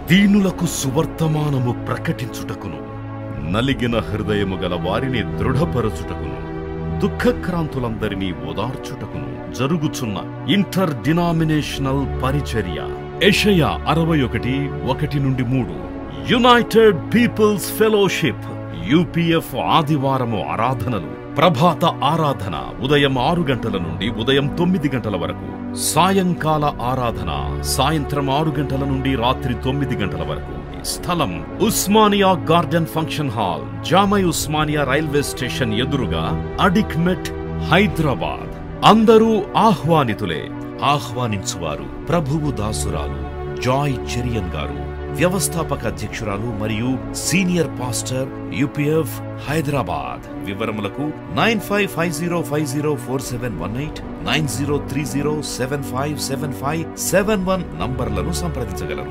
దీనులకు సువర్తమానము ప్రకటించుటకును నలిగిన హృదయము గల వారిని దృఢపరచుటకును దుఃఖక్రాంతులందరినీ ఓదార్చుటకును జరుగుచున్న ఇంటర్ డినామినేషనల్ పరిచర్య ఎషయా అరవై ఒకటి ఒకటి నుండి మూడు యునైటెడ్ పీపుల్స్ ఫెలోషిప్ యూపీఎఫ్ ఆదివారము ఆరాధనలు ప్రభాత ఆరాధన ఉదయం ఆరు గంటల నుండి ఉదయం తొమ్మిది గంటల వరకు సాయంకాల ఆరాధన సాయంత్రం ఆరు గంటల నుండి రాత్రి తొమ్మిది గంటల వరకు స్థలం Osmania garden function hall Jamai Osmania railway station ఎదురుగా అడిక్మెట్ హైదరాబాద్ అందరూ ఆహ్వానితులే ఆహ్వానించువారు ప్రభువు దాసురాలు జాయ్ చెరియన్ గారు వ్యవస్థాపక అధ్యక్షురాలు మరియు సీనియర్ పాస్టర్ యూపీఎఫ్ హైదరాబాద్ వివరములకు nine five five zero five zero four seven one eight nine zero three zero seven five seven five seven one నంబర్లను సంప్రదించగలరు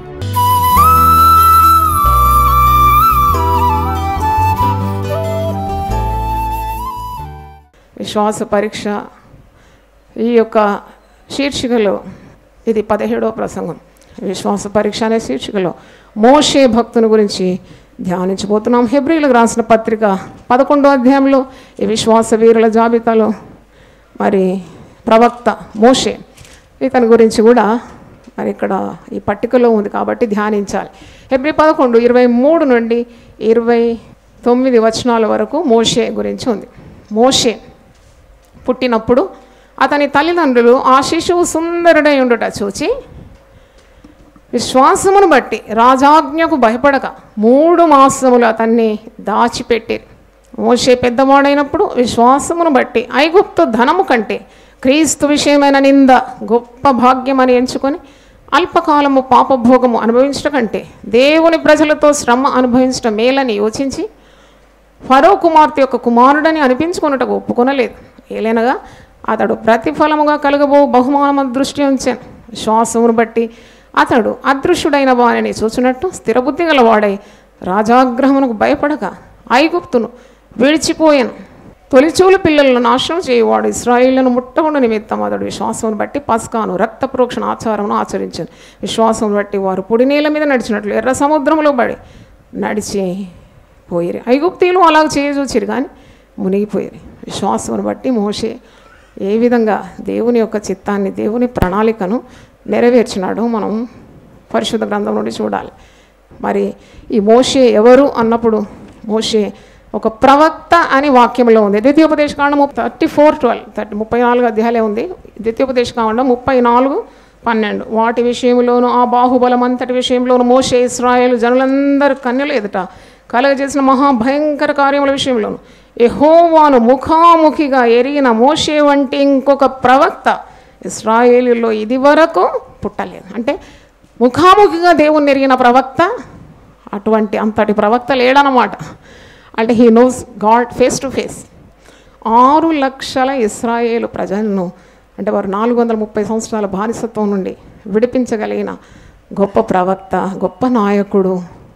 విశ్వాస పరీక్ష ఈ యొక్క శీర్షికలో ఇది పదిహేడవ ప్రసంగం విశ్వాస పరీక్ష అనే శీర్షికలో మోషే భక్తుని గురించి ధ్యానించబోతున్నాం హెబ్రిలకు రాసిన పత్రిక పదకొండో అధ్యాయంలో ఈ విశ్వాస వీరుల జాబితాలో మరి ప్రవక్త మోషే ఇతని గురించి కూడా మరి ఇక్కడ ఈ పట్టికలో ఉంది కాబట్టి ధ్యానించాలి హెబ్రి పదకొండు ఇరవై మూడు నుండి ఇరవై తొమ్మిది వచనాల వరకు మోషే గురించి ఉంది మోషే పుట్టినప్పుడు అతని తల్లిదండ్రులు ఆ శిశువు సుందరుడై ఉండుట చూచి విశ్వాసమును బట్టి రాజాజ్ఞకు భయపడక మూడు మాసములు అతన్ని దాచిపెట్టిరి మోషే పెద్దవాడైనప్పుడు విశ్వాసమును బట్టి ఐగుప్తు ధనము కంటే క్రీస్తు విషయమైన నింద గొప్ప భాగ్యమని ఎంచుకొని అల్పకాలము పాపభోగము అనుభవించడం కంటే దేవుని ప్రజలతో శ్రమ అనుభవించడం మేలని యోచించి ఫరో కుమార్తె యొక్క కుమారుడని అనిపించుకున్నటకు ఒప్పుకొనలేదు ఏలైనగా అతడు ప్రతిఫలముగా కలగబో బహుమానము దృష్టి ఉంచాను విశ్వాసమును బట్టి అతడు అదృశ్యుడైన వారిని చూచినట్టు స్థిరబుద్ధి గలవాడై రాజాగ్రహమునకు భయపడక ఐగుప్తును విడిచిపోయాను తొలిచూలు పిల్లలను నాశనం చేయవాడు ఇస్రాయిళ్లను ముట్టకుండా నిమిత్తం అతడు విశ్వాసమును బట్టి పస్కాను రక్త ప్రోక్షణ ఆచారమును ఆచరించాను విశ్వాసం బట్టి వారు పొడి నీళ్ళ మీద నడిచినట్లు ఎర్ర సముద్రంలో పడి నడిచి పోయిరి ఐగుప్తీయులు అలాగ చేయచూచిరు కానీ మునిగిపోయారు విశ్వాసమును బట్టి మోషే ఏ విధంగా దేవుని యొక్క చిత్తాన్ని దేవుని ప్రణాళికను నెరవేర్చినాడో మనం పరిశుద్ధ గ్రంథం నుండి చూడాలి మరి ఈ మోషే ఎవరు అన్నప్పుడు మోషే ఒక ప్రవక్త అని వాక్యంలో ఉంది ద్వితీయోపదేశ కాండం థర్టీ ఫోర్ ట్వెల్వ్ థర్టీ ముప్పై నాలుగు అధ్యాయాలే ఉంది ద్వితీయోపదేశ కాండం ముప్పై నాలుగు పన్నెండు వాటి విషయంలోనూ ఆ బాహుబలం అంతటి విషయంలోనూ మోషే ఇస్రాయేల్ జనులందరి కన్యలు ఎదుట కలగజేసిన మహాభయంకర కార్యముల విషయంలోను ఎహోవాను ముఖాముఖిగా ఎరిగిన మోషే వంటి ఇంకొక ప్రవక్త ఇస్రాయేలీలో ఇది వరకు పుట్టలేదు అంటే ముఖాముఖిగా దేవుణ్ణి ఎరిగిన ప్రవక్త అటువంటి అంతటి ప్రవక్త లేడనమాట అంటే he knows God face to face ఆరు లక్షల ఇస్రాయేలు ప్రజలను అంటే వారు నాలుగు వందల ముప్పై సంవత్సరాల బానిసత్వం నుండి విడిపించగలిగిన గొప్ప ప్రవక్త గొప్ప నాయకుడు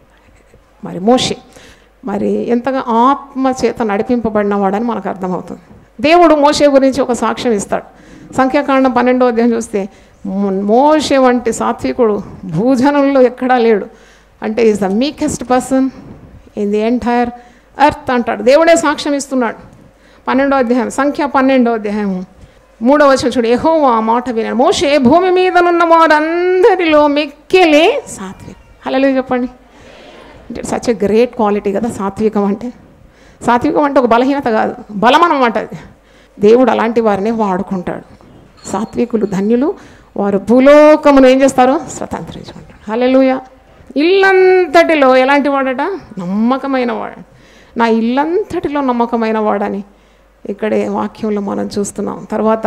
మరి మోషే మరి ఎంతగా ఆత్మ చేత నడిపింపబడినవాడని మనకు అర్థమవుతుంది దేవుడు మోషే గురించి ఒక సాక్ష్యం ఇస్తాడు సంఖ్యాకాండం పన్నెండో అధ్యాయం చూస్తే మో- మోషే వంటి సాత్వికుడు భూజనుల్లో ఎక్కడా లేడు అంటే is the meekest person in the entire earth అంటాడు దేవుడే సాక్ష్యం ఇస్తున్నాడు పన్నెండో అధ్యాయం సంఖ్య పన్నెండో అధ్యాయం మూడో వచనం చూడు ఎహో ఆ మాట వినాడు మోషే భూమి మీదనున్న వారందరిలో మిక్కిలి సాత్విక్ హలో చెప్పండి అంటే సచ్ ఎ గ్రేట్ క్వాలిటీ కదా సాత్వికం అంటే సాత్వికం అంటే ఒక బలహీనత కాదు బలం అన్నమాట అది దేవుడు అలాంటి వారిని వాడుకుంటాడు సాత్వికులు ధన్యులు వారు భూలోకమును ఏం చేస్తారు స్వతంత్రించుకుంటారు హల్లెలూయా ఇల్లంతటిలో ఎలాంటి వాడట నమ్మకమైన వాడు నా ఇల్లంతటిలో నమ్మకమైన వాడని ఇక్కడే వాక్యంలో మనం చూస్తున్నాం తర్వాత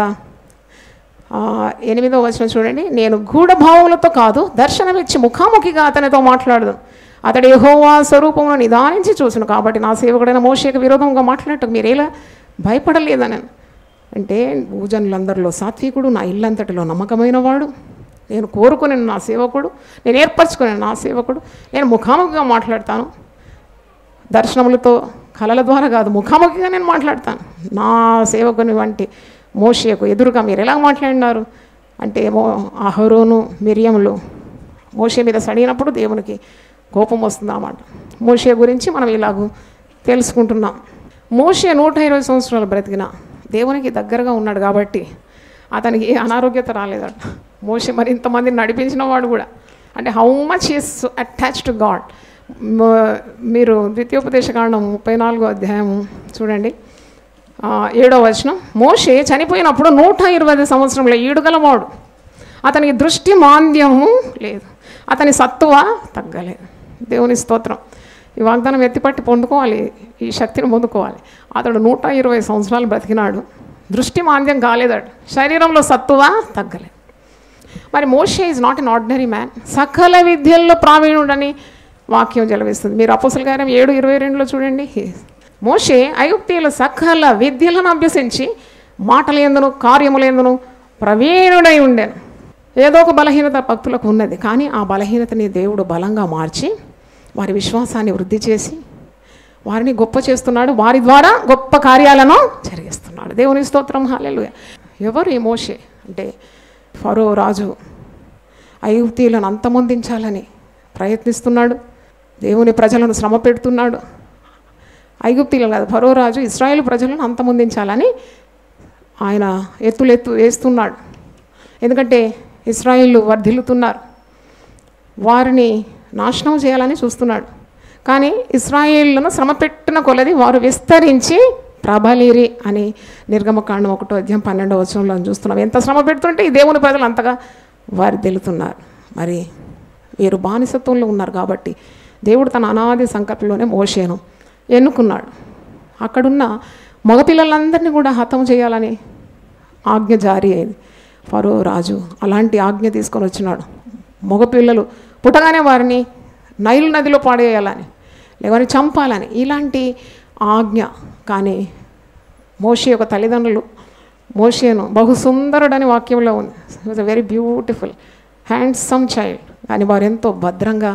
ఆ, ఎనిమిదో వచనం చూడండి నేను గూఢభావములతో కాదు దర్శనమిచ్చి ముఖాముఖిగా అతనితో మాట్లాడదు అతడు యెహోవా స్వరూపమును నిదానించి చూసును కాబట్టి నా సేవకుడైన మోషేకు విరోధంగా మాట్లాడటం మీరేలా భయపడలేదని అంటే భూజనులందరిలో సాత్వికుడు నా ఇల్లంతటిలో నమ్మకమైన వాడు నేను కోరుకుని నా సేవకుడు నేను ఏర్పరచుకునే నా సేవకుడు నేను ముఖాముఖిగా మాట్లాడతాను దర్శనములతో కళల ద్వారా కాదు ముఖాముఖిగా నేను మాట్లాడతాను నా సేవకుని వంటి మోషేకు ఎదురుగా మీరు ఎలా మాట్లాడినారు అంటే ఏమో అహరోను మిరియములు మోషే మీద సడిగినప్పుడు దేవునికి కోపం వస్తుంది అన్నమాట మోషే గురించి మనం ఇలాగూ తెలుసుకుంటున్నాం మోషే నూట ఇరవై సంవత్సరాలు బ్రతికిన దేవునికి దగ్గరగా ఉన్నాడు కాబట్టి అతనికి ఏ అనారోగ్యత రాలేదట మోషే మరి ఇంతమందిని నడిపించిన వాడు కూడా అంటే how much is attach to God మీరు ద్వితీయోపదేశ కాండం ముప్పై నాలుగో అధ్యాయం చూడండి ఆ, ఏడో వచనం మోషే చనిపోయినప్పుడు నూట ఇరవై ఐదు సంవత్సరంలో ఈడుగలవాడు అతనికి దృష్టి మాంద్యము లేదు అతని సత్తువ తగ్గలేదు దేవుని స్తోత్రం ఈ వాగ్దానం ఎత్తిపట్టి పొందుకోవాలి ఈ శక్తిని పొందుకోవాలి అతడు నూట ఇరవై సంవత్సరాలు బ్రతికినాడు దృష్టి మాంద్యం కాలేదట శరీరంలో సత్తువ తగ్గలేదు మరి మోషే is not an ordinary man సకల విద్యల్లో ప్రావీణుడని వాక్యం జలవిస్తుంది మీరు అపోసల గారం ఏడు ఇరవై రెండులో చూడండి మోషే ఐగుప్తీయుల సకల విద్యలను అభ్యసించి మాటలేందును కార్యములేందును ప్రవీణుడై ఉండెను ఏదో ఒక బలహీనత భక్తులకు ఉన్నది కానీ ఆ బలహీనతని దేవుడు బలంగా మార్చి వారి విశ్వాసాన్ని వృద్ధి చేసి వారిని గొప్ప చేస్తున్నాడు వారి ద్వారా గొప్ప కార్యాలను జరిగిస్తున్నాడు దేవుని స్తోత్రం హాలెలు ఎవరు ఈ మోషే అంటే ఫరో రాజు ఐగుప్తీయులను అంతమొందించాలని ప్రయత్నిస్తున్నాడు దేవుని ప్రజలను శ్రమ పెడుతున్నాడు ఐగుప్తీయులు కాదు ఫరో రాజు ఇస్రాయేల్ ప్రజలను అంతమొందించాలని ఆయన ఎత్తులెత్తు వేస్తున్నాడు ఎందుకంటే ఇస్రాయిల్ వర్ధిల్లుతున్నారు వారిని నాశనం చేయాలని చూస్తున్నాడు కానీ ఇస్రాయేళ్లను శ్రమ పెట్టిన కొలది వారు విస్తరించి ప్రబలిరి అని నిర్గమకాండం ఒకటో అధ్యాయం పన్నెండవ వచనంలో చూస్తున్నాం ఎంత శ్రమ పెడుతుంటే ఈ దేవుని ప్రజలు అంతగా వారు తెలుతున్నారు మరి వీరు బానిసత్వంలో ఉన్నారు కాబట్టి దేవుడు తన అనాది సంకల్పంలోనే మోషేను ఎన్నుకున్నాడు అక్కడున్న మగపిల్లలందరినీ కూడా హతం చేయాలని ఆజ్ఞ జారీ అయింది ఫరో రాజు అలాంటి ఆజ్ఞ తీసుకొని వచ్చినాడు మగపిల్లలు పుట్టగానే వారిని నైలు నదిలో పాడేయాలని లేవని చంపాలని ఇలాంటి ఆజ్ఞ కానీ మోషే యొక్క తల్లిదండ్రులు మోషేను బహు సుందరుడని వాక్యంలో ఉంది was a very beautiful handsome child కానీ వారు ఎంతో భద్రంగా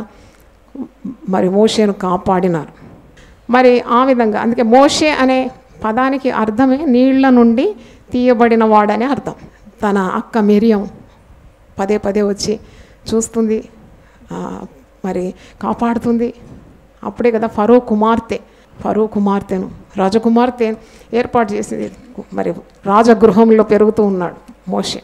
మరి మోషేను కాపాడినారు మరి ఆ విధంగా అందుకే మోషే అనే పదానికి అర్థమే నీళ్ల నుండి తీయబడిన వాడనే అర్థం తన అక్క మిరియం పదే పదే వచ్చి చూస్తుంది ఆ, మరి కాపాడుతుంది అప్పుడే కదా ఫరో కుమార్తె ఫరో కుమార్తెను రాజకుమార్తె ఏర్పాటు చేసింది మరి రాజగృహంలో పెరుగుతూ ఉన్నాడు మోషే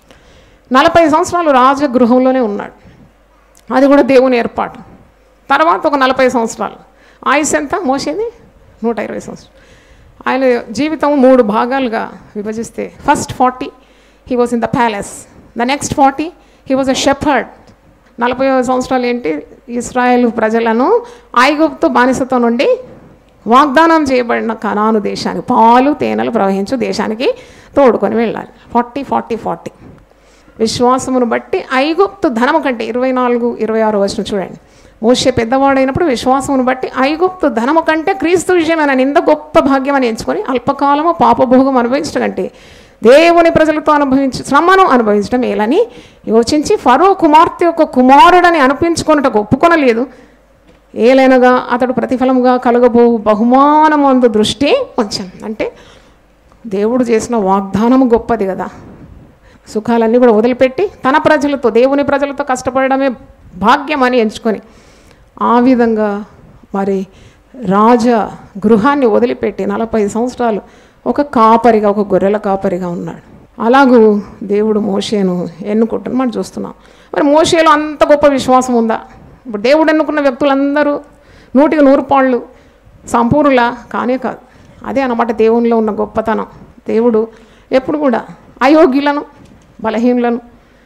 నలభై సంవత్సరాలు రాజగృహంలోనే ఉన్నాడు అది కూడా దేవుని ఏర్పాటు తర్వాత ఒక నలభై సంవత్సరాలు ఆయుష్ ఎంత మోసేది నూట ఇరవై సంవత్సరాలు ఆయన జీవితం మూడు భాగాలుగా విభజిస్తే first forty he was in the palace the next forty he was a shepherd నలభై సంవత్సరాలు ఏంటి ఇస్రాయేల్ ప్రజలను ఐగుప్తు బానిసత్వం నుండి వాగ్దానం చేయబడిన కనాను దేశానికి పాలు తేనెలు ప్రవహించు దేశానికి తోడుకొని వెళ్ళాలి ఫార్టీ ఫార్టీ ఫార్టీ విశ్వాసమును బట్టి ఐగుప్తు ధనము కంటే ఇరవై నాలుగు ఇరవై ఆరు వచ్చిన చూడండి మోషే పెద్దవాడైనప్పుడు విశ్వాసమును బట్టి ఐగుప్తు ధనము కంటే క్రీస్తు విషయమైన నింద గొప్ప భాగ్యం అని ఎంచుకొని అల్పకాలము పాపభోగం అనుభవించడం కంటే దేవుని ప్రజలతో అనుభవించి శ్రమను అనుభవించడం మేలని యోచించి ఫరో కుమార్తె యొక్క కుమారుడని అనిపించుకొనుటకు ఒప్పుకొనలేదు ఏలైనగా అతడు ప్రతిఫలముగా కలగబో బహుమానమందు దృష్టి ఉంచాను అంటే దేవుడు చేసిన వాగ్దానము గొప్పది కదా సుఖాలన్నీ కూడా వదిలిపెట్టి తన ప్రజలతో దేవుని ప్రజలతో కష్టపడడమే భాగ్యం అని ఎంచుకొని ఆ విధంగా మరి రాజ గృహాన్ని వదిలిపెట్టి నలభై సంవత్సరాలు ఒక కాపరిగా ఒక గొర్రెల కాపరిగా ఉన్నాడు అలాగూ దేవుడు మోషేను ఎన్నుకుంటాను మనం చూస్తున్నాం మరి మోషేలో అంత గొప్ప విశ్వాసం ఉందా ఇప్పుడు దేవుడు ఎన్నుకున్న వ్యక్తులందరూ నూటికి నూరు పాళ్ళు సంపూర్ణులా కానే కాదు అదే అన్నమాట దేవునిలో ఉన్న గొప్పతనం దేవుడు ఎప్పుడు కూడా అయోగ్యులను బలహీనులను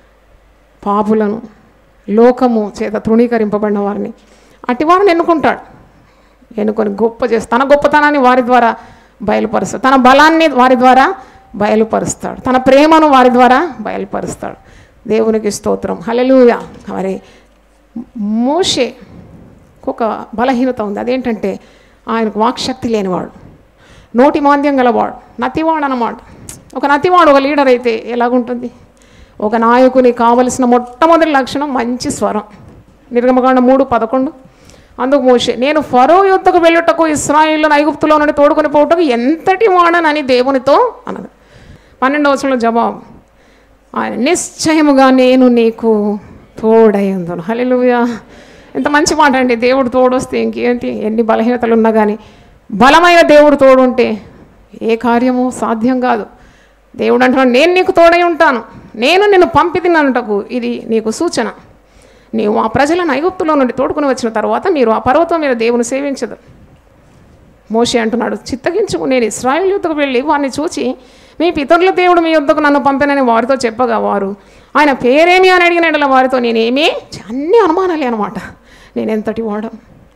పాపులను లోకము చేత తృణీకరింపబడిన వారిని అటు వారిని ఎన్నుకుంటాడు ఎన్నుకొని గొప్ప చేసి తన గొప్పతనాన్ని వారి ద్వారా బయలుపరుస్తాడు తన బలాన్ని వారి ద్వారా బయలుపరుస్తాడు తన ప్రేమను వారి ద్వారా బయలుపరుస్తాడు దేవునికి స్తోత్రం హల్లెలూయా మరి మోషే ఒక బలహీనత ఉంది అదేంటంటే ఆయనకు వాక్శక్తి లేనివాడు నోటి మాంద్యం గలవాడు నతివాడు అన్నమాట ఒక నతివాడు ఒక లీడర్ అయితే ఎలాగుంటుంది ఒక నాయకుని కావలసిన మొట్టమొదటి లక్షణం మంచి స్వరం నిర్గమకాండ మూడు పదకొండు అందుకు మోషే నేను ఫరో యుద్ధకు వెళ్ళుటకు ఇస్రాయిల్ ఐగుప్తులో నుండి తోడుకొని పోవటకు ఎంతటి వాడనని దేవునితో అన్నది పన్నెండవ వచనంలో జవాబు ఆయన నిశ్చయముగా నేను నీకు తోడైందును హల్లెలూయా ఎంత మంచి మాట అండి దేవుడు తోడొస్తే ఇంకేంటి ఎన్ని బలహీనతలు ఉన్నా కానీ బలమైన దేవుడు తోడుంటే ఏ కార్యము సాధ్యం కాదు దేవుడు అంటున్నాడు నేను నీకు తోడై ఉంటాను నేను నిన్ను పంపిదినంటకు ఇది నీకు సూచన నీవు ఆ ప్రజలను ఐగుప్తులో నుండి తోడుకుని వచ్చిన తర్వాత మీరు ఆ పర్వతం మీద దేవుని సేవించదు మోషే అంటున్నాడు చిత్తగించుకు నేను ఇస్రాయేల్ యుద్ధకు వెళ్ళి వారిని చూచి మీ పితరుల దేవుడు మీ యుద్ధకు నన్ను పంపినని వారితో చెప్పగా వారు ఆయన పేరేమి అని అడిగిన ఎడల వారితో నేనేమి అన్ని అనుమానాలే అనమాట నేను ఎంతటి వాడం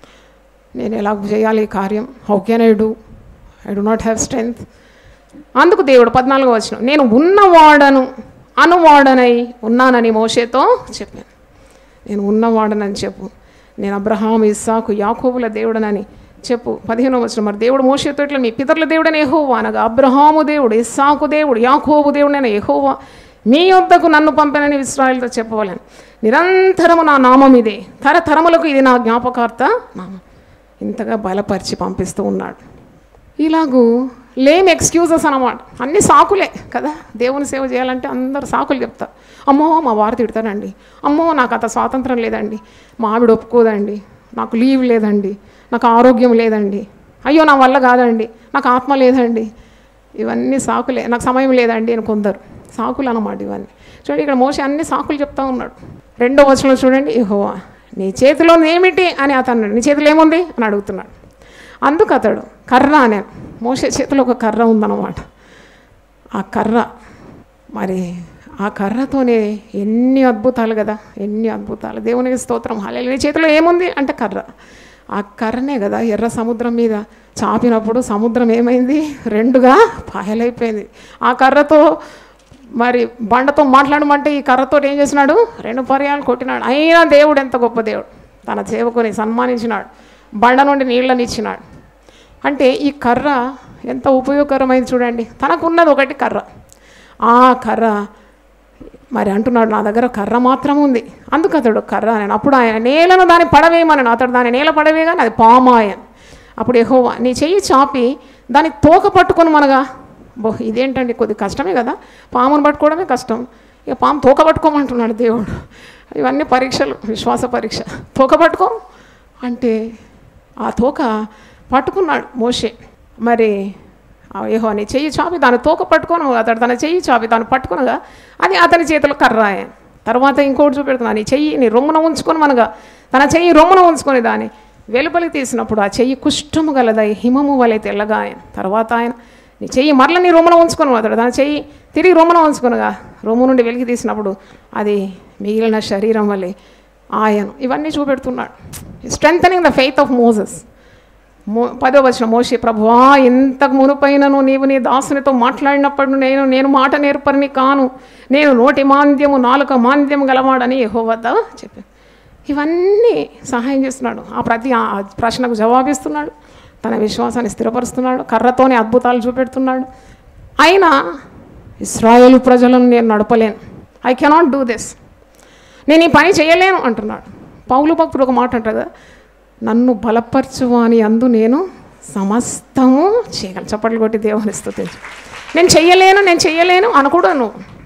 నేను ఎలా చేయాలి ఈ కార్యం how can I do I do not have strength అందుకు దేవుడు పద్నాలుగో వచ్చిన నేను ఉన్నవాడను అనువాడనై ఉన్నానని మోషేతో చెప్పాను నేను ఉన్నవాడనని చెప్పు నేను అబ్రహాం ఇస్సాకు యాకోబుల దేవుడనని చెప్పు పదిహేనో వచ్చిన మరి దేవుడు మోషేతో ఇట్లా మీ పితరుల దేవుడని ఎహోవా అనగా అబ్రహాము దేవుడు ఇస్సాకు దేవుడు యాకోబు దేవుడైన ఎహోవా మీ యొద్దకు నన్ను పంపినని ఇస్రాయల్తో చెప్పవలను నిరంతరము నా నామం ఇదే తరతరములకు ఇది నా జ్ఞాపకార్థ నామం ఇంతగా బలపరిచి పంపిస్తూ ఉన్నాడు ఇలాగూ లేమ్ ఎక్స్క్యూజెస్ అన్నమాట అన్ని సాకులే కదా దేవుని సేవ చేయాలంటే అందరు సాకులు చెప్తారు అమ్మో మా వారు తిడతారండి అమ్మో నాకు అంత స్వాతంత్రం లేదండి మా ఆవిడ ఒప్పుకోదండి నాకు లీవ్ లేదండి నాకు ఆరోగ్యం లేదండి అయ్యో నా వల్ల కాదండి నాకు ఆత్మ లేదండి ఇవన్నీ సాకులే నాకు సమయం లేదండి అని కొందరు సాకులు అన్నమాట ఇవన్నీ చూడండి ఇక్కడ మోసే అన్ని సాకులు చెప్తా ఉన్నాడు రెండో వచనంలో చూడండి యెహోవా నీ చేతిలో ఏమిటి అని అతను అన్నాడు. నీ చేతిలో ఏముంది అని అడుగుతున్నాడు అందుకు అతడు కర్ర అనే మోసే చేతిలో ఒక కర్ర ఉందన్నమాట ఆ కర్ర మరి ఆ కర్రతోనే ఎన్ని అద్భుతాలు కదా ఎన్ని అద్భుతాలు దేవునికి స్తోత్రం హాలేలు నీ చేతిలో ఏముంది అంటే కర్ర ఆ కర్రనే కదా ఎర్ర సముద్రం మీద చాపినప్పుడు సముద్రం ఏమైంది రెండుగా పాయలైపోయింది ఆ కర్రతో మరి బండతో మాట్లాడమంటే ఈ కర్రతో ఏం చేసినాడు రెండు పర్యాలు కొట్టినాడు అయినా దేవుడు ఎంత గొప్ప దేవుడు తన సేవకుని సన్మానించినాడు బండ నుండి నీళ్ళని ఇచ్చినాడు అంటే ఈ కర్ర ఎంత ఉపయోగకరమైంది చూడండి తనకున్నది ఒకటి కర్ర ఆ కర్ర మరి అంటున్నాడు నా దగ్గర కర్ర మాత్రం ఉంది అందుకు అతడు కర్ర అని అప్పుడు ఆయన నేలను దాన్ని పడవేయమని అతడు దాన్ని నేల పడవేయగానే అది పామాయన్ అప్పుడు ఎహోవా నీ చెయ్యి చాపి దాన్ని తోక పట్టుకొని మనగా బో ఇదేంటండి కొద్ది కష్టమే కదా పామును పట్టుకోవడమే కష్టం ఇక పాము తోక పట్టుకోమంటున్నాడు దేవుడు ఇవన్నీ పరీక్షలు విశ్వాస పరీక్ష తోక పట్టుకో అంటే ఆ తోక పట్టుకున్నాడు మోషే మరి ఏహో అని చెయ్యి చాపి దాన్ని తోక పట్టుకొని అతడు తన చెయ్యి చాపి దాన్ని పట్టుకునగా అది అతని చేతిలో కర్రాయ తర్వాత ఇంకోటి చూపెడుతున్నాను నీ చెయ్యి నీ రొమ్మున ఉంచుకొని మనగా తన చెయ్యి రొమ్మున ఉంచుకొని దాన్ని వెలుపలికి తీసినప్పుడు ఆ చెయ్యి కుష్టము గలదై హిమము వలె తెల్లగా ఆయన తర్వాత ఆయన నీ చెయ్యి మరల నీ రొమ్మున ఉంచుకొని అతడు తన చెయ్యి తిరిగి రొమ్మున ఉంచుకొనగా రొమ్ము నుండి వెలికి తీసినప్పుడు అది మిగిలిన శరీరం వలె ఆయను ఇవన్నీ చూపెడుతున్నాడు స్ట్రెంగ్ ద ఫెయిత్ ఆఫ్ మోజెస్ మో పదో వచ్చిన మోషే ప్రభువా ఇంతకు మునుపైనను నీవు నీ దాసునితో మాట్లాడినప్పుడు నేను నేను మాట నేర్పరిని కాను నేను నోటి మాంద్యము నాలుక మాంద్యము గలవాడని యెహోవా వద్ద చెప్పాను ఇవన్నీ సహాయం చేస్తున్నాడు ఆ ప్రతి ఆ ప్రశ్నకు జవాబిస్తున్నాడు తన విశ్వాసాన్ని స్థిరపరుస్తున్నాడు కర్రతోనే అద్భుతాలు చూపెడుతున్నాడు అయినా ఇస్రాయేల్ ప్రజలను నేను నడపలేను ఐ కెనాట్ డూ దిస్ నేను ఈ పని చేయలేను అంటున్నాడు పౌలు భక్తుడు ఒక మాట అంటారు కదా నన్ను బలపరచువాని అందు నేను సమస్తము చేయగలను చప్పట్లు కొట్టి దేవుని స్తుతించు నేను చెయ్యలేను నేను చెయ్యలేను అనకూడదు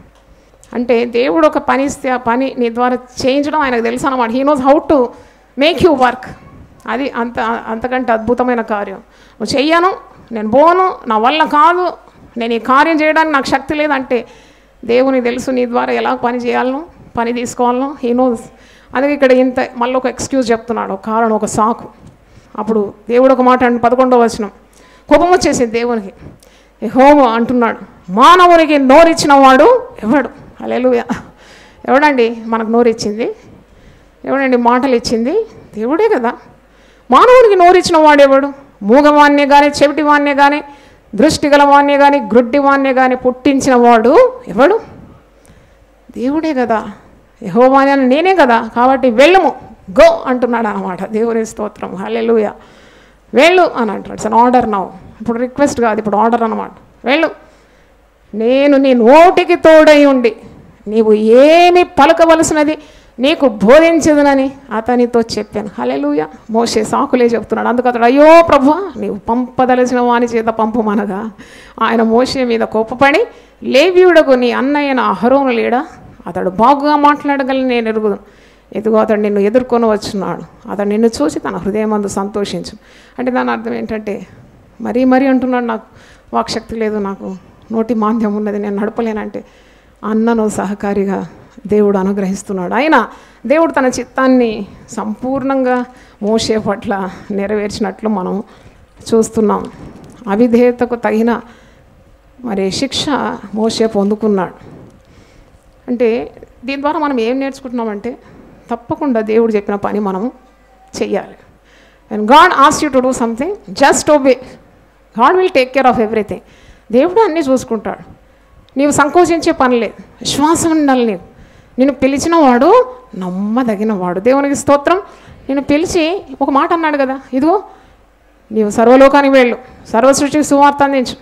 అంటే దేవుడు ఒక పని ఇస్తే ఆ పని నీ ద్వారా చేయించడం ఆయనకు తెలుసు అన్నమాట he knows how to make you work అది అంత అంతకంటే అద్భుతమైన కార్యం నువ్వు చెయ్యను నేను పోను నా వల్ల కాదు నేను ఈ కార్యం చేయడానికి నాకు శక్తి లేదంటే దేవునికి తెలుసు నీ ద్వారా ఎలా పని చేయాలనో పని తీసుకోవాలనో హీ నోస్ అందుకే ఇక్కడ ఇంత మళ్ళీ ఒక ఎక్స్క్యూజ్ చెప్తున్నాడు ఒక కారణం ఒక సాకు అప్పుడు దేవుడు ఒక మాట అంటే పదకొండవ వచనం కోపం వచ్చేసింది దేవునికి హోమ అంటున్నాడు మానవునికి నోరిచ్చిన వాడు ఎవడు అలెలుయ ఎవడండి మనకు నోరిచ్చింది ఎవడండి మాటలు ఇచ్చింది దేవుడే కదా మానవునికి నోరిచ్చిన వాడెవడు మూగవాణ్ణే కానీ చెవిటివాణ్ణే కానీ దృష్టి గలవాణ్ణే కానీ గ్రుడ్డివాణ్ణే కానీ పుట్టించిన వాడు ఎవడు దేవుడే కదా యహోవాని అని నేనే కదా కాబట్టి వెళ్ళుము గో అంటున్నాడు అనమాట దేవుని స్తోత్రం హల్లెలూయ వెళ్ళు అని అంటున్నాడు సార్ ఆర్డర్ నవ్వు ఇప్పుడు రిక్వెస్ట్ కాదు ఇప్పుడు ఆర్డర్ అనమాట వెళ్ళు నేను నీ నోటికి తోడై ఉండి నీవు ఏమి పలకవలసినది నీకు బోధించదునని అతనితో చెప్పాను హలెలుయ మోసే సాకులే చెప్తున్నాడు అందుకు అతడు అయ్యో ప్రభు నీవు పంపదలసిన వాని చేత పంపమనగా ఆయన మోసే మీద కోపపడి లేవ్యుడకు నీ అన్నయ్యన అహరోను లేడా అతడు బాగుగా మాట్లాడగలని నేను ఎరుగుదు ఎదుగో అతడు నిన్ను ఎదుర్కొని వచ్చున్నాడు అతడు నిన్ను చూసి తన హృదయం అందు సంతోషించు అంటే దాని అర్థం ఏంటంటే మరీ మరీ అంటున్నాడు నాకు వాక్శక్తి లేదు నాకు నోటి మాంద్యం ఉన్నది నేను నడపలేనంటే అన్నను సహకారిగా దేవుడు అనుగ్రహిస్తున్నాడు అయినా దేవుడు తన చిత్తాన్ని సంపూర్ణంగా మోసే పట్ల నెరవేర్చినట్లు మనం చూస్తున్నాం అవిధేయతకు తగిన మరి శిక్ష మోసే పొందుకున్నాడు అంటే దీని ద్వారా మనం ఏం నేర్చుకుంటున్నామంటే తప్పకుండా దేవుడు చెప్పిన పని మనం చెయ్యాలి అండ్ గాడ్ ఆస్ you to do something just obey God will take care of everything దేవుడు అన్నీ చూసుకుంటాడు నీవు సంకోచించే పని లేదు విశ్వాసం ఉండాలి నీవు నేను పిలిచిన వాడు నమ్మదగిన వాడు దేవునికి స్తోత్రం నేను పిలిచి ఒక మాట అన్నాడు కదా ఇదిగో నీవు సర్వలోకానికి వెళ్ళు సర్వసృష్టికి సువార్త అందించు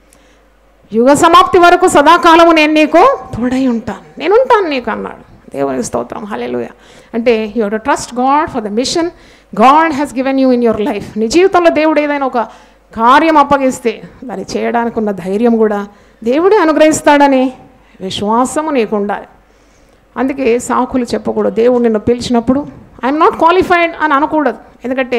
యుగ సమాప్తి వరకు సదాకాలము నేను నీకు తోడై ఉంటాను నేను ఉంటాను నీకు అన్నాడు దేవునికి స్తోత్రం హలెలుయ అంటే you to trust God for the mission God has given you in your life నీ జీవితంలో దేవుడు ఏదైనా ఒక కార్యం అప్పగిస్తే దాన్ని చేయడానికి ఉన్న ధైర్యం కూడా దేవుడే అనుగ్రహిస్తాడని విశ్వాసము నీకు ఉండాలి అందుకే సాకులు చెప్పకూడదు దేవుడు నిన్ను పిలిచినప్పుడు ఐఎమ్ నాట్ క్వాలిఫైడ్ అని అనకూడదు ఎందుకంటే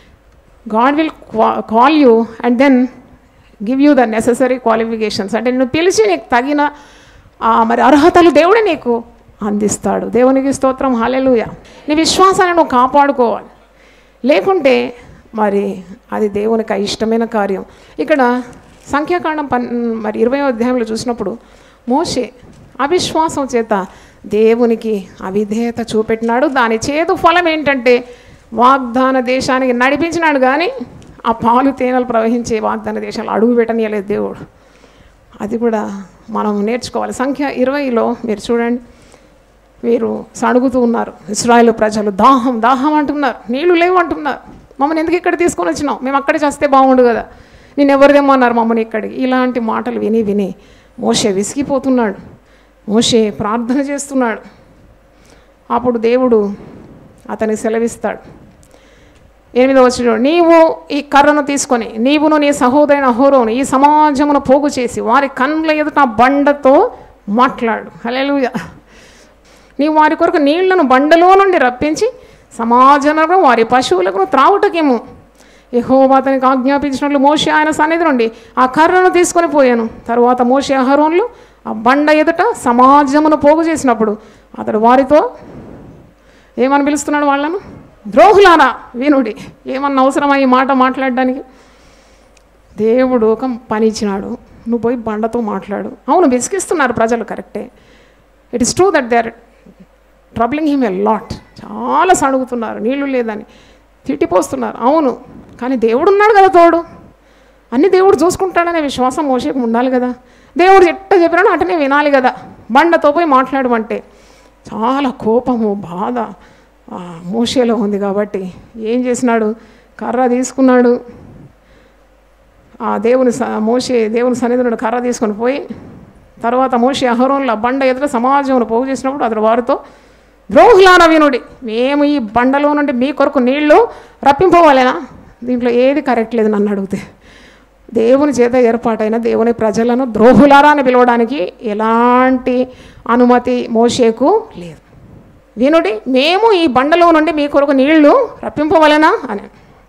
God will call you and then give you the necessary qualifications అంటే నిన్ను పిలిచి నీకు తగిన ఆ, మరి అర్హతలు దేవుడే నీకు అందిస్తాడు దేవునికి స్తోత్రం హాలెలుయ నీ విశ్వాసాన్ని నువ్వు కాపాడుకోవాలి లేకుంటే మరి అది దేవునికి ఇష్టమైన కార్యం ఇక్కడ సంఖ్యాకాండం పన్ మరి ఇరవై అధ్యాయంలో చూసినప్పుడు మోషే అవిశ్వాసం చేత దేవునికి అవిధేయత చూపెట్టినాడు దాని చేదు ఫలం ఏంటంటే వాగ్దాన దేశానికి నడిపించినాడు కానీ ఆ పాలు తేనెలు ప్రవహించే వాగ్దాన దేశాలు అడుగు పెట్టనీయలేదు దేవుడు అది కూడా మనం నేర్చుకోవాలి సంఖ్య ఇరవైలో మీరు చూడండి వీరు సణుగుతూ ఉన్నారు ఇస్రాయేల్ ప్రజలు దాహం దాహం అంటున్నారు నీళ్లు లేవు అంటున్నారు మమ్మల్ని ఎందుకు ఇక్కడ తీసుకొని వచ్చినావు మేము అక్కడే చేస్తే బాగుండు కదా నేను ఎవరిదేమన్నారు మమ్మల్ని ఇక్కడికి ఇలాంటి మాటలు విని విని మోషే విసిగిపోతున్నాడు మోషే ప్రార్థన చేస్తున్నాడు అప్పుడు దేవుడు అతనికి సెలవిస్తాడు ఎనిమిదో వచ్చిన నీవు ఈ కర్రను తీసుకొని నీవును నీ సహోదరుని అహోరోను ఈ సమాజమును పోగు చేసి వారి కన్నుల ఎదుట బండతో మాట్లాడు హల్లెలూయా నీవు వారి కొరకు నీళ్లను బండలో నుండి రప్పించి సమాజంలో వారి పశువులకు త్రావుటకేమో యెహోవా అతనికి ఆజ్ఞాపించినట్లు మోషే ఆయన సన్నిధి నుండి ఆ కర్రను తీసుకొని పోయాను తర్వాత మోషే అహరోన్లు ఆ బండ ఎదుట సమాజమును పోగు చేసినప్పుడు అతడు వారితో ఏమని పిలుస్తున్నాడు వాళ్ళను ద్రోహులారా వినుడి ఏమన్నా అవసరమా ఈ మాట మాట్లాడడానికి దేవుడు ఒక పని ఇచ్చినాడు నువ్వు పోయి బండతో మాట్లాడు అవును విసిగిస్తున్నారు ప్రజలు కరెక్టే it is true that they are troubling him a lot చాలా సణుగుతున్నారు నీళ్లు లేదని తిట్టిపోస్తున్నారు అవును కానీ దేవుడు ఉన్నాడు కదా తోడు అన్ని దేవుడు చూసుకుంటాడనే విశ్వాసం మోసేకు ఉండాలి కదా దేవుడు ఎట్ట చెప్పినాడో అటనే వినాలి కదా బండతో పోయి మాట్లాడమంటే చాలా కోపము బాధ ఆ, మోషేలో ఉంది కాబట్టి ఏం చేసినాడు కర్ర తీసుకున్నాడు ఆ దేవుని స మోషే దేవుని సన్నిధిలో కర్ర తీసుకొని పోయి తర్వాత మోషే అహరోన్ల బండ ఎదుట సమాజంలో పోగు చేసినప్పుడు అతడు వారితో ద్రోహులాన వినుడి మేము ఈ బండలో నుండి మీ కొరకు నీళ్లు రప్పింపవాలేనా దీంట్లో ఏది కరెక్ట్ లేదు నన్ను అడిగితే దేవుని చేత ఏర్పాటైన దేవుని ప్రజలను ద్రోహులారా అని పిలవడానికి ఎలాంటి అనుమతి మోషేకు లేదు వినుడి మేము ఈ బండలో నుండి మీ కొరకు నీళ్లు రప్పింపవలెనా అని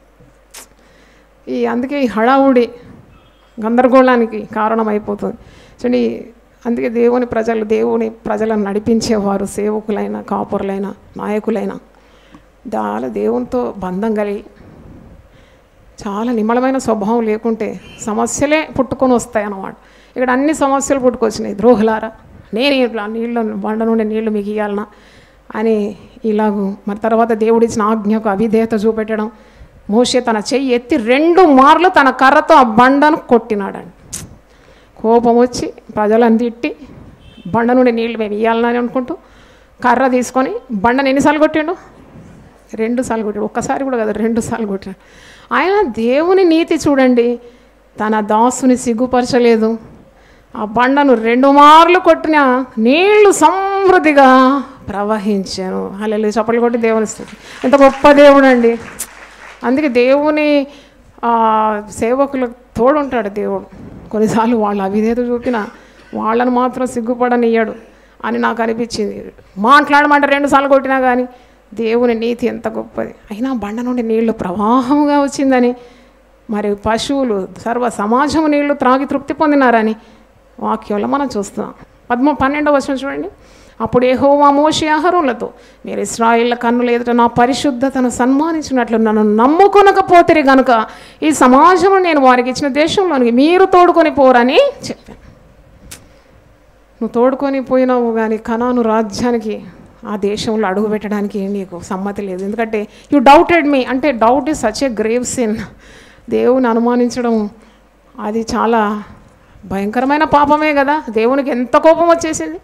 ఈ అందుకే ఈ హడావుడి గందరగోళానికి కారణమైపోతుంది చూడండి అందుకే దేవుని ప్రజలు దేవుని ప్రజలను నడిపించేవారు సేవకులైన కాపురులైన నాయకులైన చాలా దేవునితో బంధం కలిగి చాలా నిమ్మలమైన స్వభావం లేకుంటే సమస్యలే పుట్టుకొని వస్తాయి అన్నమాట ఇక్కడ అన్ని సమస్యలు పుట్టుకొచ్చినాయి ద్రోహులారా నేను ఇట్లా నీళ్ళు బండ నుండి నీళ్లు మీకు ఇవ్వాలనా అని ఇలాగూ మరి తర్వాత దేవుడిచ్చిన ఆజ్ఞకు అవిధేయత చూపెట్టడం మోషే తన చెయ్యి ఎత్తి రెండు మార్లు తన కర్రతో ఆ బండను కొట్టినాడండి కోపం వచ్చి ప్రజలను తిట్టి బండ నుండి నీళ్ళు మేము ఇవ్వాలని అనుకుంటూ కర్ర తీసుకొని బండను ఎన్నిసార్లు కొట్టిండు రెండు సార్లు కొట్టాడు ఒక్కసారి కూడా కదా రెండు సార్లు కొట్టాడు ఆయన దేవుని నీతి చూడండి తన దాసుని సిగ్గుపరచలేదు ఆ బండను రెండు మార్లు కొట్టిన నీళ్లు సమృద్ధిగా ప్రవహించాను అల్లెలు చప్పలు కొట్టి దేవుని స్తుతి ఎంత గొప్ప దేవుడు అండి అందుకే దేవుని ఆ, సేవకులకు తోడుంటాడు దేవుడు కొన్నిసార్లు వాళ్ళు అవిధేత చూపిన వాళ్ళని మాత్రం సిగ్గుపడనియ్యడు అని నాకు అనిపించింది మాట్లాడమంటే రెండు సార్లు కొట్టినా కానీ దేవుని నీతి ఎంత గొప్పది అయినా బండ నుండి నీళ్లు ప్రవాహంగా వచ్చిందని మరి పశువులు సర్వ సమాజం నీళ్లు త్రాగి తృప్తి పొందినారని వాక్యంలో మనం చూస్తున్నాం పద్మ పన్నెండవ వచనం చూడండి అప్పుడు ఏహోవా మోషే అహరోలతో మీరు ఇస్రాయిల్ల కన్నులు ఎదుట నా పరిశుద్ధతను సన్మానించినట్లు నన్ను నమ్ముకొనకపోతే గనుక ఈ సమాజంలో నేను వారికి ఇచ్చిన దేశంలోనికి మీరు తోడుకొని పోరని చెప్పాను నువ్వు తోడుకొని పోయినావు కానీ కనాను రాజ్యానికి ఆ దేశంలో అడుగు పెట్టడానికి నీకు సమ్మతి లేదు ఎందుకంటే యు డౌటెడ్ మీ అంటే doubt is such a grave sin దేవుని అనుమానించడం అది చాలా భయంకరమైన పాపమే కదా దేవునికి ఎంత కోపం వచ్చేసింది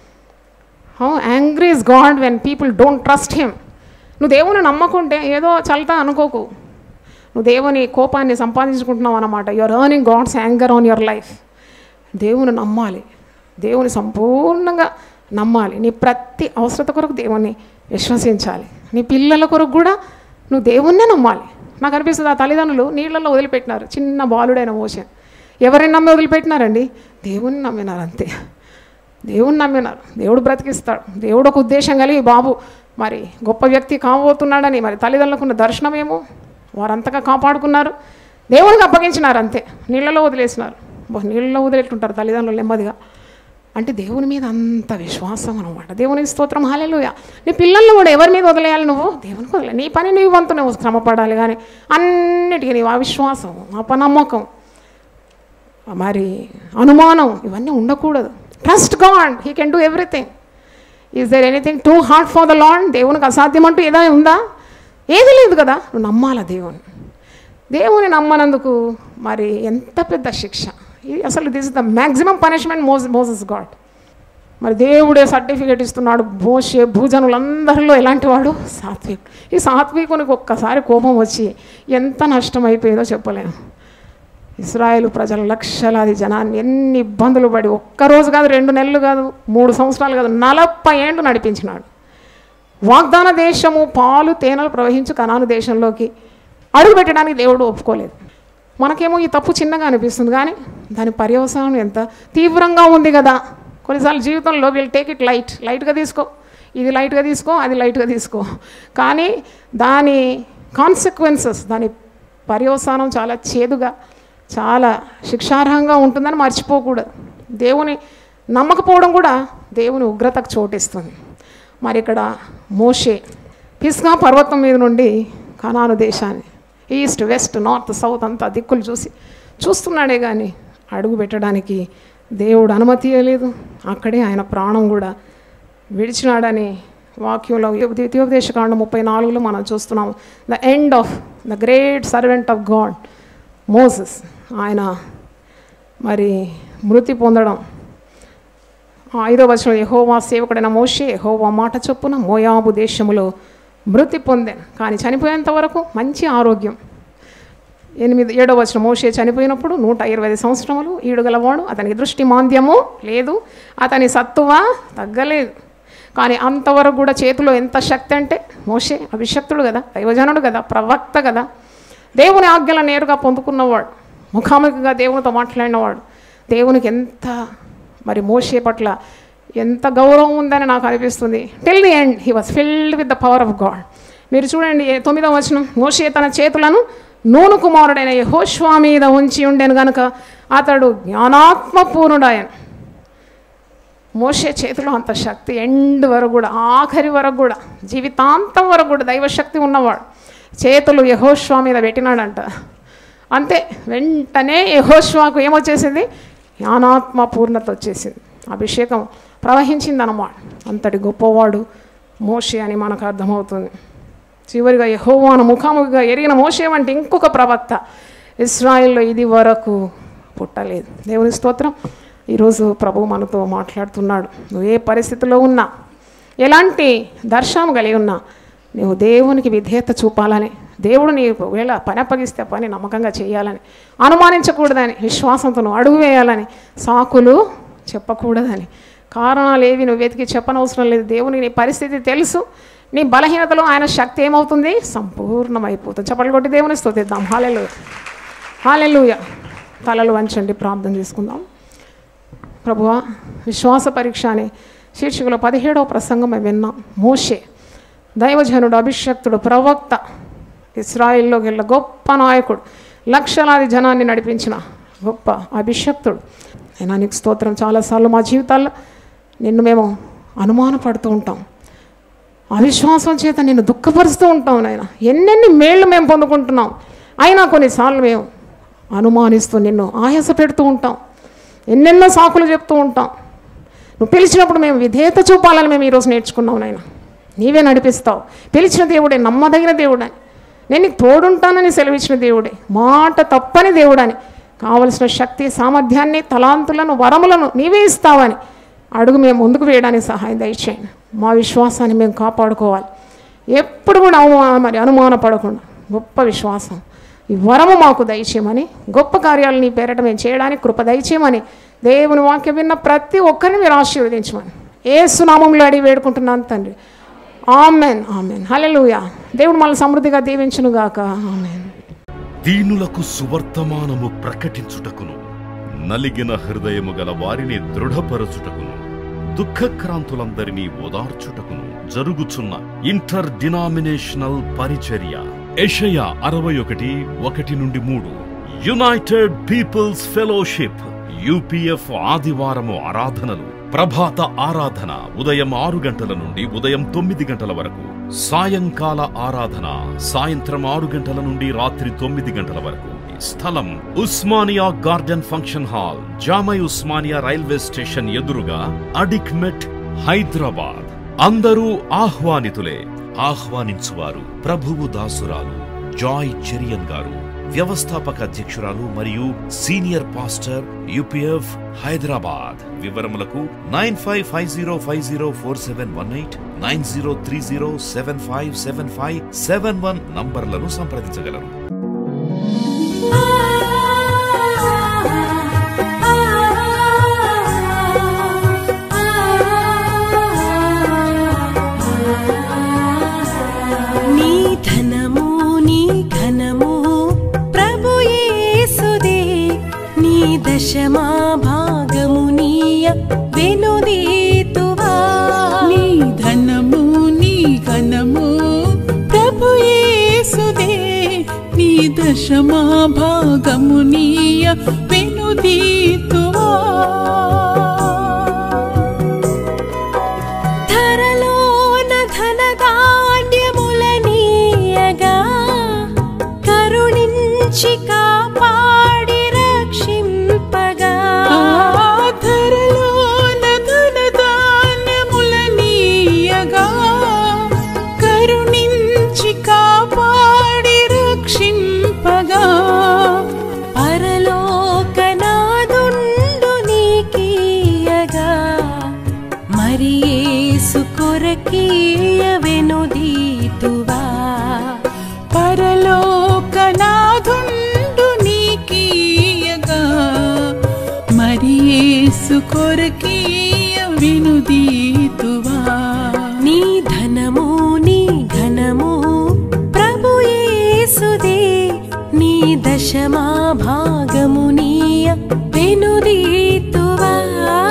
how angry is God when people don't trust him నువ్వు దేవుని నమ్మకుంటే ఏదో చల్తా అనుకోకు నువ్వు దేవుని కోపాన్ని సంపాదించుకుంటున్నావు అన్నమాట your earning God's anger on your life దేవుని నమ్మాలి దేవుని సంపూర్ణంగా నమ్మాలి నీ ప్రతి అవసరత కొరకు దేవుణ్ణి విశ్వసించాలి నీ పిల్లల కొరకు కూడా నువ్వు దేవుణ్ణే నమ్మాలి నాకు అనిపిస్తుంది ఆ తల్లిదండ్రులు నీళ్ళల్లో వదిలిపెట్టినారు చిన్న బాలుడైన మోషన్ ఎవరిని నమ్మి వదిలిపెట్టినారండి దేవుణ్ణి నమ్మినారు అంతే దేవుణ్ణి నమ్మినారు దేవుడు బ్రతికిస్తాడు దేవుడు ఒక ఉద్దేశం కలిగి బాబు మరి గొప్ప వ్యక్తి కాబోతున్నాడని మరి తల్లిదండ్రులకు ఉన్న దర్శనమేమో వారంతగా కాపాడుకున్నారు దేవునికి అప్పగించినారు అంతే నీళ్ళలో వదిలేసినారు బహు నీళ్ళలో వదిలేట్టుంటారు తల్లిదండ్రులు నెమ్మదిగా అంటే దేవుని మీద అంత విశ్వాసం అనమాట దేవునికి స్తోత్రం హాలేలుయ నీ పిల్లల్ని కూడా ఎవరి మీద వదిలేయాలి నువ్వు దేవునికి వదిలే నీ పని నీ వంతు నువ్వు శ్రమపడాలి కానీ అన్నిటికీ నీవు అవిశ్వాసం అపనమ్మకం మరి అనుమానం ఇవన్నీ ఉండకూడదు trust God he can do everything is there anything too hard for the Lord దేవునికి అసాధ్యం అంటూ ఏదైనా ఉందా ఏది లేదు కదా నువ్వు నమ్మాలా దేవుని దేవుని నమ్మనందుకు మరి ఎంత పెద్ద శిక్ష ఇది అసలు this is the maximum punishment మోస్ మోసెస్ గాడ్ మరి దేవుడే సర్టిఫికేట్ ఇస్తున్నాడు భోషే భూజనులందరిలో ఎలాంటి వాడు సాత్విక్ ఈ సాత్వికునికి ఒక్కసారి కోపం వచ్చి ఎంత నష్టం అయిపోయిందో చెప్పలేము ఇస్రాయేల్ ప్రజల లక్షలాది జనాన్ని ఎన్ని ఇబ్బందులు పడి ఒక్కరోజు కాదు రెండు నెలలు కాదు మూడు సంవత్సరాలు కాదు నలభై ఏండ్లు నడిపించినాడు వాగ్దాన దేశము పాలు తేనెలు ప్రవహించు కనాను దేశంలోకి అడుగు పెట్టడానికి దేవుడు ఒప్పుకోలేదు మనకేమో ఈ తప్పు చిన్నగా అనిపిస్తుంది కానీ దాని పర్యవసానం ఎంత తీవ్రంగా ఉంది కదా కొన్నిసార్లు జీవితంలో వీళ్ళు టేక్ ఇట్ లైట్ లైట్గా తీసుకో ఇది లైట్గా తీసుకో అది లైట్గా తీసుకో కానీ దాని కాన్సిక్వెన్సెస్ దాని పర్యవసానం చాలా చేదుగా చాలా శిక్షార్హంగా ఉంటుందని మర్చిపోకూడదు దేవుని నమ్మకపోవడం కూడా దేవుని ఉగ్రతకు చోటిస్తుంది మరి ఇక్కడ మోషే పిస్గా పర్వతం మీద నుండి కనాను దేశాన్ని ఈస్ట్ వెస్ట్ నార్త్ సౌత్ అంతా దిక్కులు చూసి చూస్తున్నాడే కానీ అడుగు పెట్టడానికి దేవుడు అనుమతి ఇవ్వలేదు అక్కడే ఆయన ప్రాణం కూడా విడిచినాడని వాక్యంలో ద్వితీయోపదేశకాండ ముప్పై నాలుగులో మనం చూస్తున్నాం the end of the great servant of God Moses ఆయన మరి మృతి పొందడం ఆ ఐదో వచనం యహోవా సేవకుడైన మోషే యహోవా మాట చొప్పున మోయాబు దేశములో మృతి పొందాను కానీ చనిపోయేంత వరకు మంచి ఆరోగ్యం ఎనిమిది ఏడో వచ్చిన మోషే చనిపోయినప్పుడు నూట ఇరవై ఐదు సంవత్సరములు ఈడుగలవాడు అతనికి దృష్టి మాంద్యము లేదు అతని సత్తువ తగ్గలేదు కానీ అంతవరకు కూడా చేతిలో ఎంత శక్తి అంటే మోషే అభిషక్తుడు కదా దైవజనుడు కదా ప్రవక్త కదా దేవుని ఆజ్ఞలను నేరుగా పొందుకున్నవాడు ముఖాముఖిగా దేవునితో మాట్లాడినవాడు దేవునికి ఎంత మరి మోషే పట్ల ఎంత గౌరవం ఉందని నాకు అనిపిస్తుంది till the end he was filled with the power of God మీరు చూడండి ఏ- తొమ్మిదవ వచనం మోషే తన చేతులను నూను కుమారుడైన యహోష్వా మీద ఉంచి ఉండెను గనుక అతడు జ్ఞానాత్మపూర్ణుడాయను మోసే చేతిలో అంత శక్తి ఎండ్ వరకు కూడా ఆఖరి వరకు కూడా జీవితాంతం వరకు కూడా దైవశక్తి ఉన్నవాడు చేతులు యహోష్వా మీద పెట్టినాడంట అంతే వెంటనే యహోష్వాకు ఏమొచ్చేసింది జ్ఞానాత్మ పూర్ణత వచ్చేసింది అభిషేకం ప్రవహించింది అన్నమాట అంతటి గొప్పవాడు మోషే అని మనకు అర్థమవుతుంది చివరిగా యహోవాను ముఖాముఖిగా ఎరిగిన మోషే వంటి ఇంకొక ప్రవక్త ఇస్రాయిల్లో ఇది వరకు పుట్టలేదు దేవుని స్తోత్రం ఈరోజు ప్రభు మనతో మాట్లాడుతున్నాడు నువ్వు ఏ పరిస్థితిలో ఉన్నా ఎలాంటి దర్శనం కలిగి ఉన్నా నువ్వు దేవునికి విధేయత చూపాలని దేవుడు నీ వేళ పని అప్పగిస్తే పని నమ్మకంగా చేయాలని అనుమానించకూడదని విశ్వాసంతో నువ్వు అడుగు వేయాలని సాకులు చెప్పకూడదని కారణాలు ఏవి నువ్వు వెతికి చెప్పనవసరం లేదు దేవునికి నీ పరిస్థితి తెలుసు నీ బలహీనతలో ఆయన శక్తి ఏమవుతుంది సంపూర్ణమైపోతుంది చెప్పలు కొట్టి దేవుని స్తుతిద్దాం హాలెలు హాలెలుయ తలలు వంచండి ప్రార్థన చేసుకుందాం ప్రభువా విశ్వాస పరీక్ష అనే శీర్షికలో పదిహేడవ ప్రసంగం మేము విన్నాం మోషే దైవజనుడు అభిషక్తుడు ప్రవక్త ఇస్రాయిల్లోకి వెళ్ళిన గొప్ప నాయకుడు లక్షలాది జనాన్ని నడిపించిన గొప్ప అభిషక్తుడు అయినా నీకు స్తోత్రం చాలాసార్లు మా జీవితాల్లో నిన్ను మేము అనుమానపడుతూ ఉంటాం అవిశ్వాసం చేత నిన్ను దుఃఖపరుస్తూ ఉంటాం నాయన ఎన్నెన్ని మేళ్ళు మేము పొందుకుంటున్నాం అయినా కొన్నిసార్లు మేము అనుమానిస్తూ నిన్ను ఆయాస పెడుతూ ఉంటాం ఎన్నెన్నో సాకులు చెప్తూ ఉంటాం నువ్వు పిలిచినప్పుడు మేము విధేయత చూపాలని మేము ఈరోజు నేర్చుకున్నాం నాయన నీవే నడిపిస్తావు పిలిచిన దేవుడే నమ్మదగిన దేవుడని నేను నీకు తోడుంటానని సెలవిచ్చిన దేవుడే మాట తప్పని దేవుడని కావలసిన శక్తి సామర్థ్యాన్ని తలాంతులను వరములను నీవే ఇస్తావని అడుగు మేము ముందుకు వేయడానికి సహాయం దయచేయండి మా విశ్వాసాన్ని మేము కాపాడుకోవాలి ఎప్పుడు కూడా అవమాన మరి అనుమాన పడకుండా గొప్ప విశ్వాసం ఈ వరము మాకు దయచేయమని గొప్ప కార్యాలు నీ పేరట మేము చేయడానికి కృప దయచేయమని దేవుని వాక్యం విన్న ప్రతి ఒక్కరిని మీరు ఆశీర్వదించమని ఏ సునామంలో అడిగి వేడుకుంటున్నాను తండ్రి ఆమెన్ ఆమెన్ హల్లెలూయా దేవుడు మళ్ళీ సమృద్ధిగా దీవించును గాక ఆమెన్ దీనులకు సువర్తమానము ప్రకటించుటకును నలిగిన హృదయము గల వారిని దృఢపరచుటకును దుఃఖక్రాంతులందరినీ ఓదార్చుటకును జరుగుచున్న ఇంటర్ డినామినేషనల్ పరిచర్య ఎషయ అరవై ఒకటి ఒకటి నుండి మూడు యునైటెడ్ పీపుల్స్ ఫెలోషిప్ యూపీఎఫ్ ఆదివారము ఆరాధనలు ప్రభాత ఆరాధన ఉదయం ఆరు గంటల నుండి ఉదయం తొమ్మిది గంటల వరకు సాయంకాల ఆరాధన సాయంత్రం ఆరు గంటల నుండి రాత్రి తొమ్మిది గంటల వరకు స్థలం Osmania garden function hall Jamai Osmania railway station ఎదురుగా అడిక్మెట్ హైదరాబాద్ అందరూ ఆహ్వానితులే ఆహ్వానించువారు ప్రభువు దాసురాలు జాయ్ చెరియన్ గారు వ్యవస్థాపక అధ్యక్షురాలు మరియు సీనియర్ పాస్టర్ యూపీఎఫ్ హైదరాబాద్ వివరములకు nine five five zero five zero four seven one eight nine zero three zero seven five seven five seven one నంబర్లను సంప్రదించగలరు నీ ధనము నీ ఘనము ప్రభు యేసుదే నీ దశమా భాగము నీయ వెనుదీతువా నీ ధనము నీ ఘనము ప్రభు యేసుదే నీ దశమా భాగము నీయ వెనుదీతువా ధరలోన ధనధాన్యముల నీయగా కరుణించి కాపాడి రక్షింపగా ఆధరలోన ధనధాన్యముల నీయగా కరుణించి కాపాడి రక్షింపగా పరలోకనాదుండు నీకీయగా మరి యేసు కొరకీయ వెనుదీతువా పరలోకనాథుండు నీకీయగా మరి యేసు కొరకీయ వినుదీతువా నీ ధనము నీ ఘనము ప్రభు యేసుదే నీ దశమా భాగము నీయ వెనుదీతువా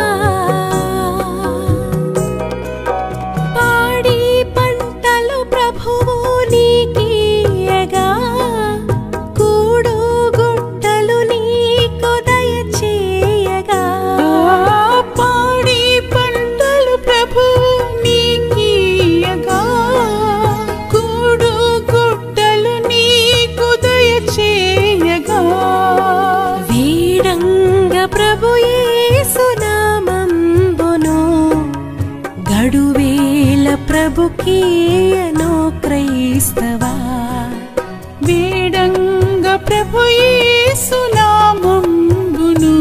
పాడి పంటలు ప్రభువు నీకీయగా కూడు గుట్టలు నీకు దయచేయగా ఆ పాడి పంటలు ప్రభు నీకీయగా కూడు గుట్టలు నీకు దయచేయగా వీడంగ ప్రభు యేసునామంబును గడువేల ప్రభుకీయను క్రైస్తవా వేడంగ ప్రభు యేసునామంబును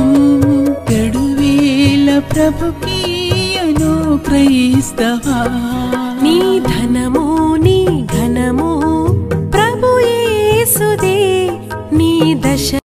గడువేల ప్రభుకీయను క్రైస్తవా నీ ధనము నీ ఘనము ప్రభు యేసుదే నీ దశ